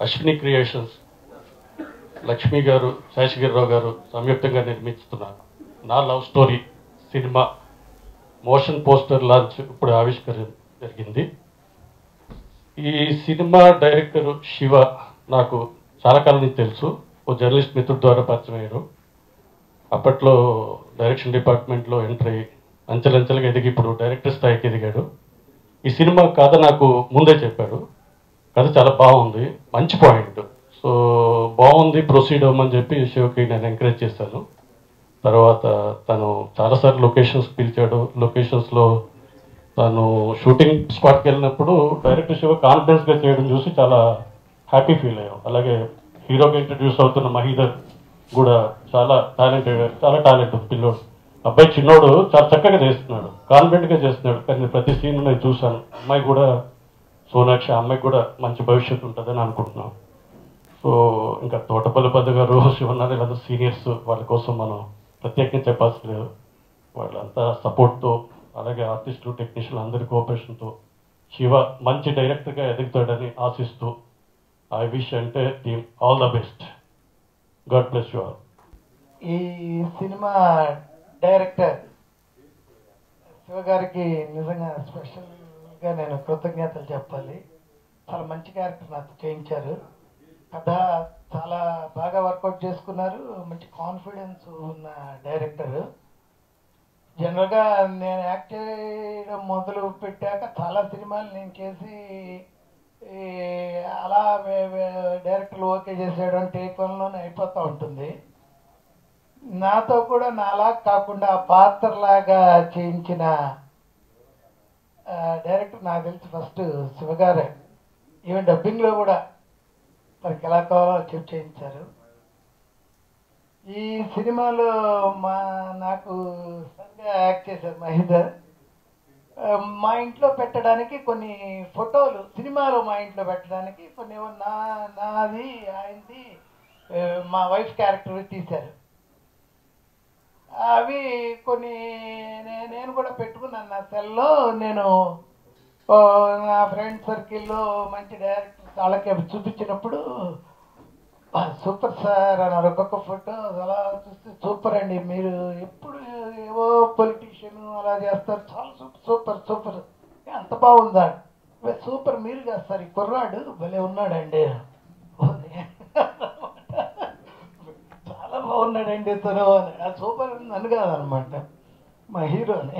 Ashwini creations Lakshmi గారు శేషగిరిరావు గారు సంయుక్తంగా నిర్మిస్తున్న నా love story cinema motion poster launch ఇప్పుడు ఆవిష్కరణ జరిగింది ఈ సినిమా డైరెక్టర్ శివ నాకు చాలా కాలం నుంచి తెలుసు ఓ జర్నలిస్ట్ మిత్రుడి ద్వారా పరిచయం అయ్యారు అప్పట్లో డైరెక్షన్ డిపార్ట్మెంట్లో ఎంటర్ అయ్యి అంచెలంచెలుగా ఎదిగి ఇప్పుడు డైరెక్టర్ స్థాయికి ఎదిగాడు ఈ సినిమా కథ నాకు ముందే చెప్పాడు కథ చాలా బాగుంది మంచి పాయింట్ సో బాగుంది ప్రొసీడ్ అవ్వమని చెప్పి శివకి నేను ఎంకరేజ్ చేశాను తర్వాత తను చాలాసార్లు లొకేషన్స్ పిలిచాడు లొకేషన్స్లో తను షూటింగ్ స్పాట్కి వెళ్ళినప్పుడు డైరెక్టర్ శివ కాన్ఫిడెన్స్గా చేయడం చూసి చాలా హ్యాపీ ఫీల్ అయ్యాం అలాగే హీరోగా ఇంట్రడ్యూస్ అవుతున్న మహీధర్ కూడా చాలా టాలెంటెడ్ చాలా టాలెంట్ ఉంది పిల్లోడు అబ్బాయి చిన్నోడు చాలా చక్కగా చేస్తున్నాడు కాన్ఫిడెంట్గా చేస్తున్నాడు కానీ ప్రతి సీన్ నేను చూశాను అమ్మాయి కూడా సోనాక్షి ఆ అమ్మాయికి కూడా మంచి భవిష్యత్తు ఉంటుందని అనుకుంటున్నాం సో ఇంకా తోటపల్లి పెద్ద గారు శివనారాయణ లేదా సీనియర్స్ వాళ్ళ కోసం మనం ప్రత్యేకంగా చెప్పాల్సిన లేదు వాళ్ళంతా సపోర్ట్తో అలాగే ఆర్టిస్టులు టెక్నీషియన్లు అందరి కోఆపరేషన్తో శివ మంచి డైరెక్టర్గా ఎదుగుతాడని ఆశిస్తూ ఐ విష్ అంటే team all the best God bless you all ఈ సినిమా డైరెక్టర్ శివ గారికి నిజంగా స్పెషల్గా నేను కృతజ్ఞతలు చెప్పాలి చాలా మంచి క్యారెక్టర్ నాతో చేయించారు కథ చాలా బాగా వర్కౌట్ చేసుకున్నారు మంచి కాన్ఫిడెన్స్ ఉన్న డైరెక్టర్ జనరల్గా నేను యాక్ట్ చేయడం మొదలు పెట్టాక చాలా సినిమాలు నేను చేసి ఈ అలా వే- వే- డైరెక్టర్లు ఓకే చేసేయడం టేక్ వన్లోనే అయిపోతూ ఉంటుంది నాతో కూడా నాలా కాకుండా ఆ పాత్రలాగా చేయించిన ఆ, డైరెక్టర్ నాకు తెలిసి ఫస్ట్ శివగారే ఈవెన్ డబ్బింగ్లో కూడా తనకి ఎలా కావాలో చెప్పి చేయించారు ఈ సినిమాలో మా నాకు సరిగ్గా యాక్ట్ చేశారు మహేందర్ ఆ, మా ఇంట్లో పెట్టడానికి కొన్ని ఫోటోలు సినిమాలో మా ఇంట్లో పెట్టడానికి కొన్ని ఏమో నా నాది ఆయనది ఆ, మా వైఫ్ క్యారెక్టర్ తీశారు అవి కొన్ని నే- నేను కూడా పెట్టుకున్నాను నా సెల్లో నేను ఓ, నా ఫ్రెండ్ సర్కిల్లో మంచి డైరెక్టర్స్ వాళ్ళకి అవి చూపించినప్పుడు "ఆ, సూపర్ సార్ అన్నారు ఒక్కొక్క ఫోటో అలా చూస్తే సూపర్ అండి మీరు ఎప్పుడు ఏవో పొలిటీషియన్ అలా చేస్తారు చాలా సూపర్ సూపర్ సూపర్ ఏ, అంత బాగుందా "వే, సూపర్ మీరు చేస్తారు ఈ కుర్రాడు భలే ఉన్నాడండి చాలా బాగున్నాడండి తను అని ఆ సూపర్ అని నన్ను కాదనమాట మా హీరోని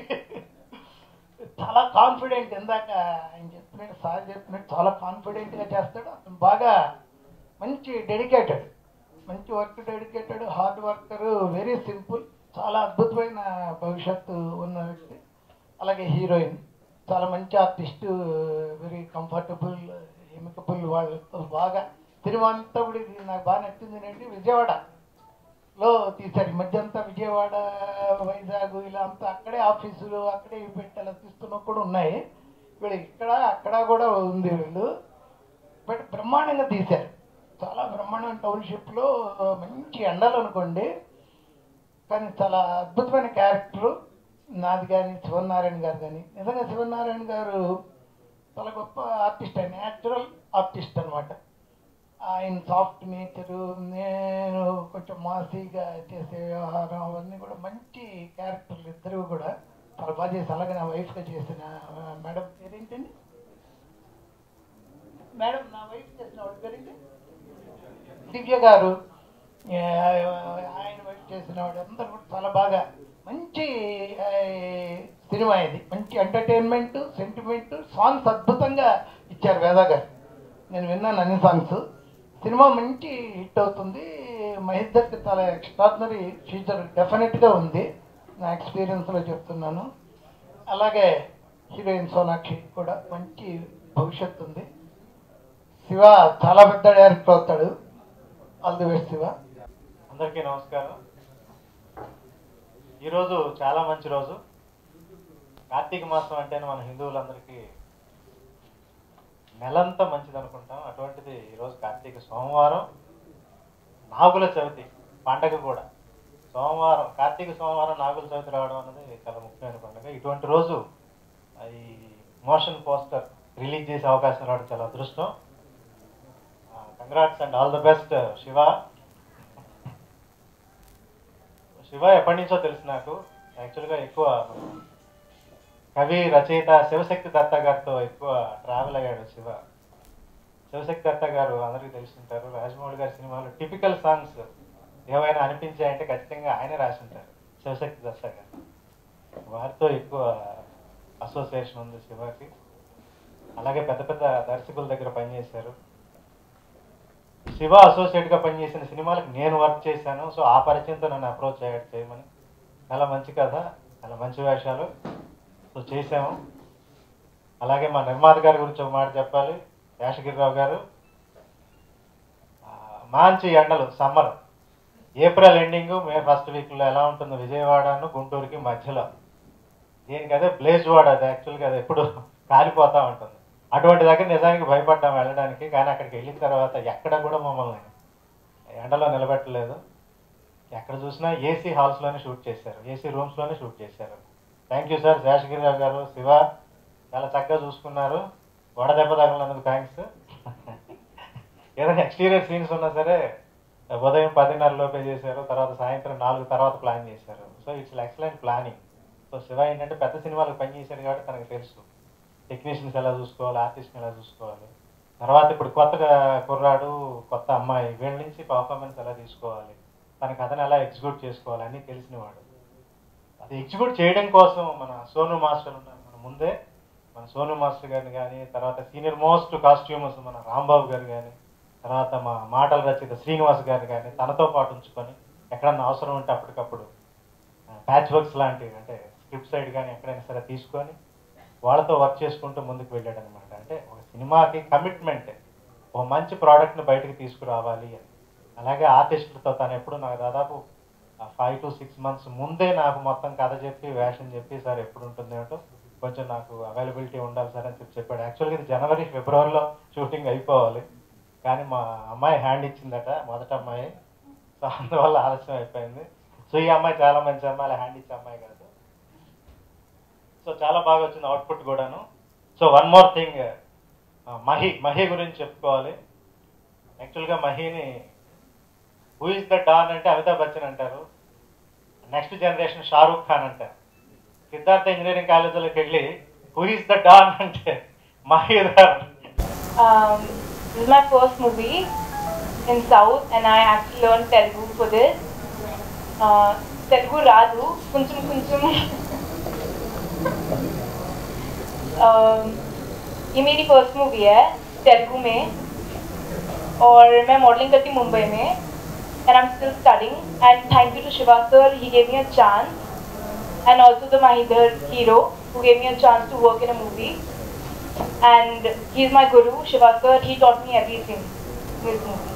చాలా కాన్ఫిడెంట్ ఇందాక ఆయన చెప్పినట్టు సార్ చెప్పినట్టు చాలా కాన్ఫిడెంట్గా చేస్తాడు అతను బాగా మంచి డెడికేటెడ్ మంచి work dedicated hard worker very simple చాలా అద్భుతమైన భవిష్యత్తు ఉన్న వ్యక్తి అలాగే హీరోయిన్ చాలా మంచి ఆర్టిస్ట్ వెరీ కంఫర్టబుల్ ఎమికబుల్ వాళ్ళతో బాగా సినిమా అంతా కూడా ఇది నాకు బాగా నచ్చింది ఏంటి విజయవాడలో తీశారు ఈ మధ్య అంతా విజయవాడ వైజాగ్ ఇలా అంతా అక్కడే ఆఫీసులు అక్కడే ఇవి పెట్టి అలా తీస్తున్నా కూడా ఉన్నాయి వీళ్ళు ఇక్కడ అక్కడ కూడా ఉంది వీళ్ళు బట్ బ్రహ్మాండంగా తీశారు చాలా బ్రహ్మాండమైన టౌన్షిప్లో మంచి ఎండలు అనుకోండి కానీ చాలా అద్భుతమైన క్యారెక్టరు నాది కానీ శివనారాయణ గారు కానీ నిజంగా శివనారాయణ గారు చాలా గొప్ప ఆర్టిస్ట్ ఆయన న్యాచురల్ ఆర్టిస్ట్ అనమాట ఆయన సాఫ్ట్ నేచరు నేను కొంచెం మాసీగా చేసే వ్యవహారం అవన్నీ కూడా మంచి క్యారెక్టర్లు ఇద్దరు కూడా చాలా బాగా చేసి అలాగే నా వైఫ్గా చేసిన ఆ, మేడం పేరేంటండి మేడం నా వైఫ్ చేసిన వాడి పేరేంటి దివ్య గారు ఆ, ఆయన వైఫ్ చేసిన వాడు అందరూ కూడా చాలా బాగా మంచి ఆ, సినిమా ఇది మంచి ఎంటర్టైన్మెంట్ సెంటిమెంట్ సాంగ్స్ అద్భుతంగా ఇచ్చారు వేద గారు నేను విన్నాను అన్ని సాంగ్స్ సినిమా మంచి హిట్ అవుతుంది మహిద్దర్కి చాలా ఎక్స్ట్రాడినరీ ఫ్యూచర్ డెఫినెట్గా ఉంది నా ఎక్స్పీరియన్స్లో చెప్తున్నాను అలాగే హీరోయిన్ సోనాక్షి కూడా మంచి భవిష్యత్తు ఉంది శివ చాలా పెద్ద డైరెక్టర్ అవుతాడు ఆల్ ది బెస్ట్ శివ అందరికీ నమస్కారం ఈరోజు చాలా మంచి రోజు కార్తీక మాసం అంటేనే మన హిందువులందరికీ నెలంతా మంచిది అనుకుంటాం అటువంటిది ఈరోజు కార్తీక సోమవారం నాగుల చవితి పండగ కూడా సోమవారం కార్తీక సోమవారం నాగుల చవితి రావడం అనేది చాలా ముఖ్యమైన పండుగ ఇటువంటి రోజు ఈ మోషన్ పోస్టర్ రిలీజ్ చేసే అవకాశం రావడం చాలా అదృష్టం congrats and all the best Shiva Shiva ఎప్పటి నుంచో తెలుసు నాకు యాక్చువల్గా ఎక్కువ కవి రచయిత శివశక్తి దత్త గారితో ఎక్కువ ట్రావెల్ అయ్యాడు శివ శివశక్తి దత్త గారు అందరికీ తెలుసుంటారు రాజమౌళి గారి సినిమాలో టిపికల్ సాంగ్స్ ఏవైనా అనిపించాయంటే ఖచ్చితంగా ఆయనే రాసి ఉంటారు శివశక్తి దత్త గారు వారితో ఎక్కువ అసోసియేషన్ ఉంది శివకి అలాగే పెద్ద పెద్ద దర్శకుల దగ్గర పనిచేశారు శివ అసోసియేట్ గా పనిచేసిన సినిమాలకు నేను వర్క్ చేశాను సో ఆ పరిచయంతో నన్ను అప్రోచ్ అయ్యాడు చేయమని చాలా మంచి కథ చాలా మంచి వేషాలు సో చేసాము అలాగే మా నిర్మాత గారి గురించి ఒక మాట చెప్పాలి యాషగిరిరావు గారు ఆ, మంచి ఎండలు summer April ending May first వీక్లో ఎలా ఉంటుందో విజయవాడను గుంటూరుకి మధ్యలో దీనికి అదే బ్లేజ్ వాడ్ అది యాక్చువల్గా అది ఎప్పుడు కాలిపోతూ ఉంటుంది అటువంటి దగ్గర నిజానికి భయపడ్డాం వెళ్ళడానికి కానీ అక్కడికి వెళ్ళిన తర్వాత ఎక్కడ కూడా మమ్మల్ని ఎండలో నిలబెట్టలేదు ఎక్కడ చూసినా ఏసీ హాల్స్లోనే షూట్ చేశారు ఏసీ రూమ్స్లోనే షూట్ చేశారు thank you sir Seshagirirao garu Shiva చాలా చక్కగా చూసుకున్నారు వడదెబ్బ తగిలినందుకు థ్యాంక్స్ ఏదైనా ఎక్స్టీరియర్ సీన్స్ ఉన్నా సరే ఉదయం పదిన్నర లోపే చేశారు తర్వాత సాయంత్రం నాలుగు తర్వాత ప్లాన్ చేశారు so it's excellent planning so Shiva ఏంటంటే పెద్ద సినిమాలకు పనిచేశారు కాబట్టి తనకు తెలుసు టెక్నీషియన్స్ ఎలా చూసుకోవాలి ఆర్టిస్ట్ని ఎలా చూసుకోవాలి తర్వాత ఇప్పుడు కొత్తగా కుర్రాడు కొత్త అమ్మాయి వీళ్ళ నుంచి పర్ఫార్మెన్స్ ఎలా తీసుకోవాలి తన కథను ఎలా ఎగ్జిక్యూట్ చేసుకోవాలి అన్నీ తెలిసినవాడు అది ఎగ్జిక్యూట్ చేయడం కోసం మన సోను మాస్టర్ ఉన్నారు మన ముందే మన సోను మాస్టర్ గారిని కానీ తర్వాత సీనియర్ మోస్ట్ కాస్ట్యూమర్స్ మన రాంబాబు గారు కానీ తర్వాత మా మాటల రచయిత శ్రీనివాస్ గారిని కానీ తనతో పాటు ఉంచుకొని ఎక్కడన్నా అవసరం ఉంటే అప్పటికప్పుడు ప్యాచ్ వర్క్స్ లాంటివి అంటే స్క్రిప్ట్ సైడ్ కానీ ఎక్కడైనా సరే తీసుకొని వాళ్ళతో వర్క్ చేసుకుంటూ ముందుకు వెళ్ళాడు అనమాట అంటే ఒక సినిమాకి కమిట్మెంట్ ఒక మంచి ప్రోడక్ట్ని బయటకు తీసుకురావాలి అని అలాగే ఆర్టిస్టులతో తను ఎప్పుడు నాకు దాదాపు ఫైవ్ టు సిక్స్ మంత్స్ ముందే నాకు మొత్తం కథ చెప్పి వేషం చెప్పి సార్ ఎప్పుడు ఉంటుంది ఏమిటో కొంచెం నాకు అవైలబిలిటీ ఉండాలి సార్ అని చెప్పి చెప్పాడు యాక్చువల్గా ఇది జనవరి ఫిబ్రవరిలో షూటింగ్ అయిపోవాలి కానీ మా అమ్మాయి హ్యాండ్ ఇచ్చిందట మొదట అమ్మాయి సో అందువల్ల ఆలస్యం అయిపోయింది సో ఈ అమ్మాయి చాలా మంచి అమ్మాయి అలా హ్యాండ్ ఇచ్చే అమ్మాయి కాదు సో చాలా బాగా వచ్చింది అవుట్పుట్ కూడాను so one more thing Mahi Mahi గురించి చెప్పుకోవాలి యాక్చువల్గా మహిని హూ ఇస్ ద డాన్ అంటే అమితాబ్ బచ్చన్ అంటారు నెక్స్ట్ జనరేషన్ షారూక్ ఖాన్ అంటారు సిద్ధార్థ ఇంజనీరింగ్ కాలేజీలోకి వెళ్ళి హూ ఇస్ ద డాన్ అంటే Mahidhar Um, this is my first movie in South, and I actually learned Telugu for this. Uh, Telugu రాదు కొంచెం కొంచెం um, ये मेरी फर्स्ट मूवी है तेलुगु में और मैं मॉडलिंग करती मुंबई में and I'm still studying and thank you to Shiva sir he gave me a chance and also the Mahidhar hero who gave me a chance to work in a movie and he's my guru, Shiva sir. He taught me everything in this movie.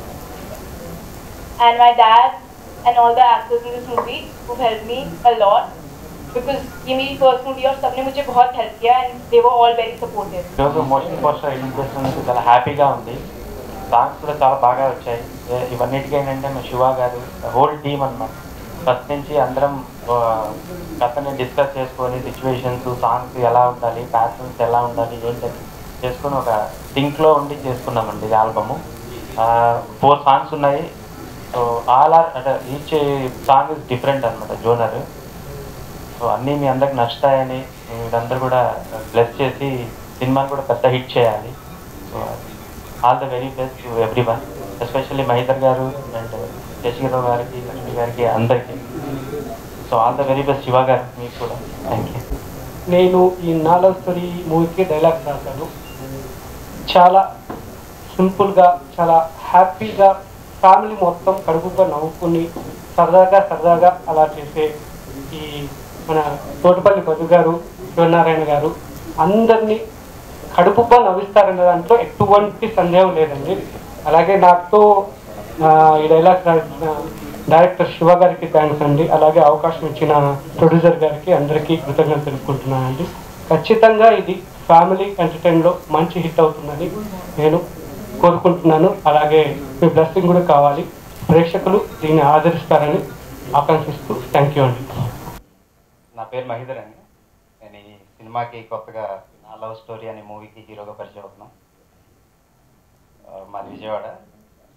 And my dad and all the actors in this movie who helped me a lot because ये मेरी first movie और सबने मुझे बहुत help किया and they were all very supportive. ఈరోజు motion poster edit చేసినందుకు చాలా హ్యాపీగా ఉంది సాంగ్స్ కూడా చాలా బాగా వచ్చాయి ఏ- ఇవన్నిటికీ ఏంటంటే మా శివ గారు హోల్ టీమ్ అన్నమాట ఫస్ట్ నుంచి అందరం ఆ, కథని డిస్కస్ చేసుకొని సిచ్యువేషన్స్ సాంగ్స్ ఎలా ఉండాలి ప్యాటర్న్స్ ఎలా ఉండాలి ఏంటని చేసుకొని ఒక థింక్లో ఉండి చేసుకున్నామండి ఈ ఆల్బము ఫోర్ సాంగ్స్ ఉన్నాయి సో ఆల్ ఆర్ అంటే ఈచ్ సాంగ్ ఇస్ డిఫరెంట్ అనమాట జోనర్ సో అన్నీ మీ అందరికి నచ్చుతాయని మీరందరూ కూడా బ్లెస్ చేసి సినిమాని కూడా పెద్ద హిట్ చేయాలి so all the very best to everyone especially Mahidhar garu and Sasirao గారికి లక్ష్మి గారికి అందరికీ so all the very best Shiva garu మీకు కూడా థ్యాంక్ యూ నేను ఈ నాలవ్ స్టోరీ మూవీకి డైలాగ్స్ రాశాను చాలా సింపుల్గా చాలా హ్యాపీగా ఫ్యామిలీ మొత్తం కడుపుగా నవ్వుకుని సరదాగా సరదాగా అలా చేసే ఈ మన తోటపల్లి మధు గారు శివనారాయణ గారు అందరినీ కడుపుగా నవ్విస్తారన్న దాంట్లో ఎటువంటి సందేహం లేదండి అలాగే నాతో ఆ, ఈ డైలాగ్ రాసిన డైరెక్టర్ శివ గారికి థ్యాంక్స్ అండి అలాగే అవకాశం ఇచ్చిన ప్రొడ్యూసర్ గారికి అందరికీ కృతజ్ఞతలు తెలుపుకుంటున్నానండి ఖచ్చితంగా ఇది ఫ్యామిలీ ఎంటర్టైన్లో మంచి హిట్ అవుతుందని నేను కోరుకుంటున్నాను అలాగే మీ బ్లెస్సింగ్ కూడా కావాలి ప్రేక్షకులు దీన్ని ఆదరిస్తారని ఆకాంక్షిస్తూ థ్యాంక్ యూ అండి నా పేరు మహిధర్ అండి నేను ఈ సినిమాకి కొత్తగా నా లవ్ స్టోరీ అనే మూవీకి హీరోగా పరిచయం అవుతున్నాం ఆ, మాది విజయవాడ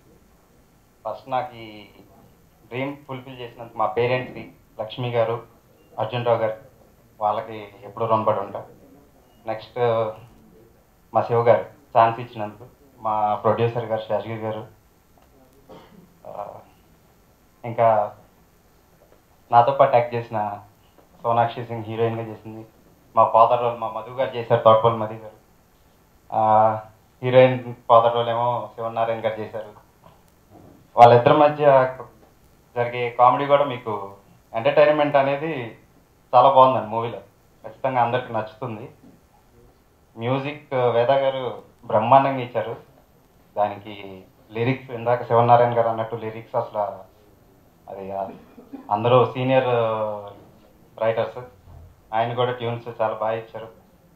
ఫస్ట్ నాకు ఈ డ్రీమ్ ఫుల్ఫిల్ చేసినందుకు మా పేరెంట్స్కి లక్ష్మి గారు అర్జున్ రావు గారు వాళ్ళకి ఎప్పుడు రుణపడి ఉంటా నెక్స్ట్ మా శివ గారు ఛాన్స్ ఇచ్చినందుకు మా ప్రొడ్యూసర్ గారు శేషగిరి గారు ఆ, ఇంకా నాతో పాటు యాక్ట్ చేసిన సోనాక్షి సింగ్ హీరోయిన్గా చేసింది మా ఫాదర్ రోల్ మా మధు గారు చేశారు తోటపల్లి మధు గారు ఆ, హీరోయిన్ ఫాదర్ రోల్ ఏమో శివనారాయణ గారు చేశారు వాళ్ళిద్దరి మధ్య జరిగే కామెడీ కూడా మీకు ఎంటర్టైన్మెంట్ అనేది చాలా బాగుందండి మూవీలో ఖచ్చితంగా అందరికి నచ్చుతుంది మ్యూజిక్ వేద గారు బ్రహ్మాండంగా ఇచ్చారు దానికి లిరిక్స్ ఇందాక శివనారాయణ గారు అన్నట్టు లిరిక్స్ అసలు అది అందరూ సీనియర్ రైటర్స్ ఆయన కూడా ట్యూన్స్ చాలా బాగా ఇచ్చారు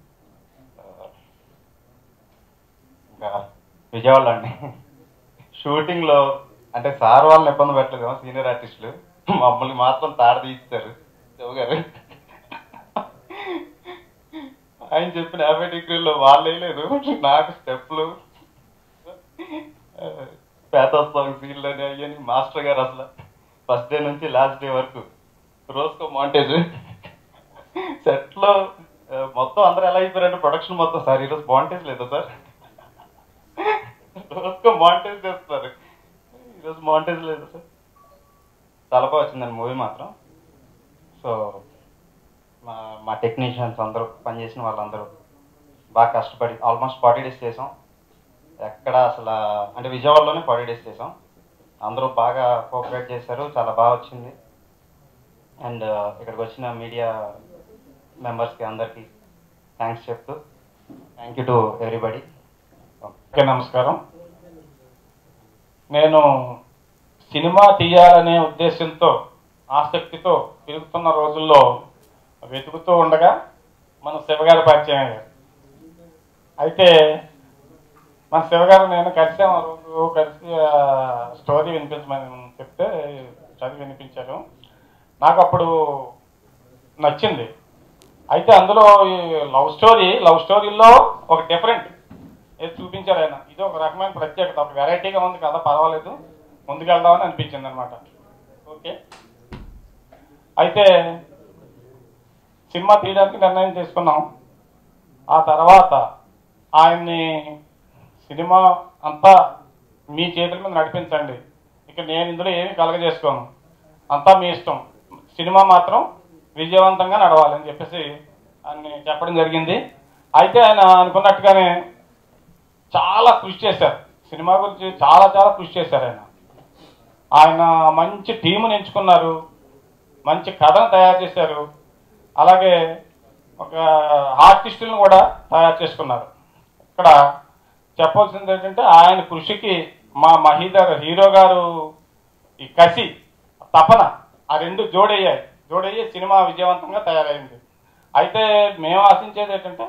ఇంకా విజయవాడలో అండి షూటింగ్లో అంటే సార్ వాళ్ళని ఇబ్బంది పెట్టలేదు సీనియర్ ఆర్టిస్టులు మమ్మల్ని మాత్రం తాడ తీస్తారు శివ గారు ఆయన చెప్పిన యాభై డిగ్రీల్లో వాళ్ళు వేయలేదు నాకు స్టెప్లు పేథోస్ సాంగ్ సీన్లు అని అయ్యని మాస్టర్ గారు అసలు ఫస్ట్ డే నుంచి లాస్ట్ డే వరకు రోజుకో మాంటేజ్ సెట్లో మొత్తం అందరూ ఎలా అయిపోయారంటే ప్రొడక్షన్ మొత్తం సార్ ఈరోజు మాంటేజ్ లేదా సార్ రోజుకో మాంటేజ్ చేస్తున్నారు ఈరోజు మాంటేజ్ లేదు సార్ చాలా బాగా వచ్చిందండి మూవీ మాత్రం సో మా మా టెక్నీషియన్స్ అందరూ పనిచేసిన వాళ్ళందరూ బాగా కష్టపడి ఆల్మోస్ట్ ఫార్టీ డేస్ చేసాం ఎక్కడ అసలు అంటే విజయవాడలోనే ఫార్టీ డేస్ చేసాం అందరూ బాగా కోఆపరేట్ చేశారు చాలా బాగా వచ్చింది అండ్ ఇక్కడికి వచ్చిన మీడియా మెంబర్స్కి అందరికీ థ్యాంక్స్ చెప్తూ thank you to everybody okay నమస్కారం నేను సినిమా తీయాలనే ఉద్దేశంతో ఆసక్తితో తిరుగుతున్న రోజుల్లో వెతుకుతూ ఉండగా మన శివగారి పరిచయం అయ్యారు అయితే మన శివగారు నేను కలిసాము ఆ రోజు కలిసి ఆ స్టోరీ వినిపించమని చెప్తే చదివి వినిపించారు నాకు అప్పుడు నచ్చింది అయితే అందులో ఈ లవ్ స్టోరీ లవ్ స్టోరీలో ఒక డిఫరెంట్ ఏది చూపించారు ఆయన ఇది ఒక రకమైన ప్రత్యేకత ఒక వెరైటీగా ఉంది కదా పర్వాలేదు ముందుకెళ్దామని అనిపించింది అనమాట ఓకే అయితే సినిమా తీయడానికి నిర్ణయం చేసుకున్నాం ఆ తర్వాత ఆయన్ని సినిమా అంతా మీ చేతుల మీద నడిపించండి ఇక నేను ఇందులో ఏమీ కలగజేసుకోను అంతా మీ ఇష్టం సినిమా మాత్రం విజయవంతంగా నడవాలని చెప్పేసి ఆయన చెప్పడం జరిగింది అయితే ఆయన అనుకున్నట్టుగానే చాలా కృషి చేశారు సినిమా గురించి చాలా చాలా కృషి చేశారు ఆయన ఆయన మంచి టీముని ఎంచుకున్నారు మంచి కథను తయారు చేశారు అలాగే ఒక ఆర్టిస్టులను కూడా తయారు చేసుకున్నారు ఇక్కడ చెప్పాల్సింది ఏంటంటే ఆయన కృషికి మా మహీధర్ హీరో గారు ఈ కసి తపన ఆ రెండు జోడయ్యాయి జోడయ్యి సినిమా విజయవంతంగా తయారైంది అయితే మేము ఆశించేది ఏంటంటే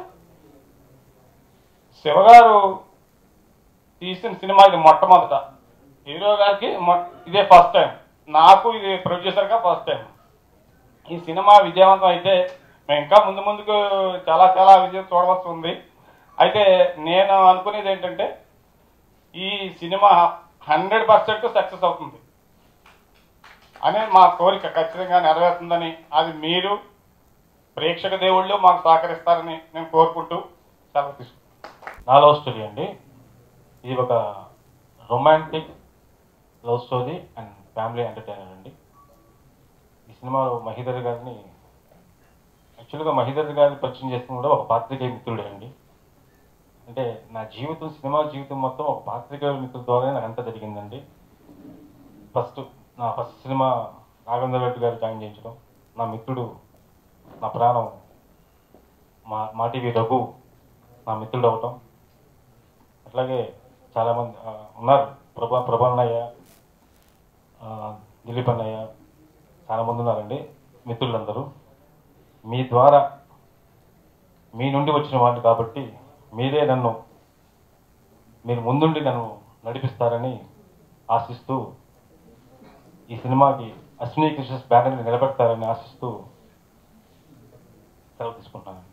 శివగారు తీసిన సినిమా ఇది మొట్టమొదట హీరో గారికి మొ- ఇదే ఫస్ట్ టైం నాకు ఇది ప్రొడ్యూసర్గా ఫస్ట్ టైం ఈ సినిమా విజయవంతం అయితే మేము ఇంకా ముందు ముందుకు చాలా చాలా విజయం చూడవలసి ఉంది అయితే నేను అనుకునేది ఏంటంటే ఈ సినిమా హండ్రెడ్ పర్సెంట్ సక్సెస్ అవుతుంది అనే మా కోరిక ఖచ్చితంగా నెరవేరుతుందని అది మీరు ప్రేక్షక దేవుళ్ళు మాకు సహకరిస్తారని నేను కోరుకుంటూ సెలవు తీసుకుంటాను నా లవ్ స్టోరీ అండి ఇది ఒక romantic love story and family entertainer అండి ఈ సినిమాలో మహిధర్ గారిని యాక్చువల్గా మహిధర్ గారిని పరిచయం చేసిన కూడా ఒక పాత్రికేయ మిత్రుడే అండి అంటే నా జీవితం సినిమా జీవితం మొత్తం ఒక పాత్రికేయ మిత్రుల ద్వారానే నాకు అంతా జరిగిందండి ఫస్ట్ నా ఫస్ట్ సినిమా రాఘవేంద్ర రెడ్డి గారు జాయిన్ చేయించడం నా మిత్రుడు నా ప్రాణం మా మా టీవీ రఘు నా మిత్రుడు అవటం అట్లాగే చాలామంది ఆ, ఉన్నారు ప్రభా ప్రభా అన్నయ్య ఆ, దిలీప్ అన్నయ్య చాలా మంది ఉన్నారండి మిత్రులందరూ మీ ద్వారా మీ నుండి వచ్చిన వాళ్ళు కాబట్టి మీరే నన్ను మీరు ముందుండి నన్ను నడిపిస్తారని ఆశిస్తూ ఈ సినిమాకి అశ్విని కృష్ణ బ్యానర్ని నిలబెడతారని ఆశిస్తూ సెలవు తీసుకుంటాను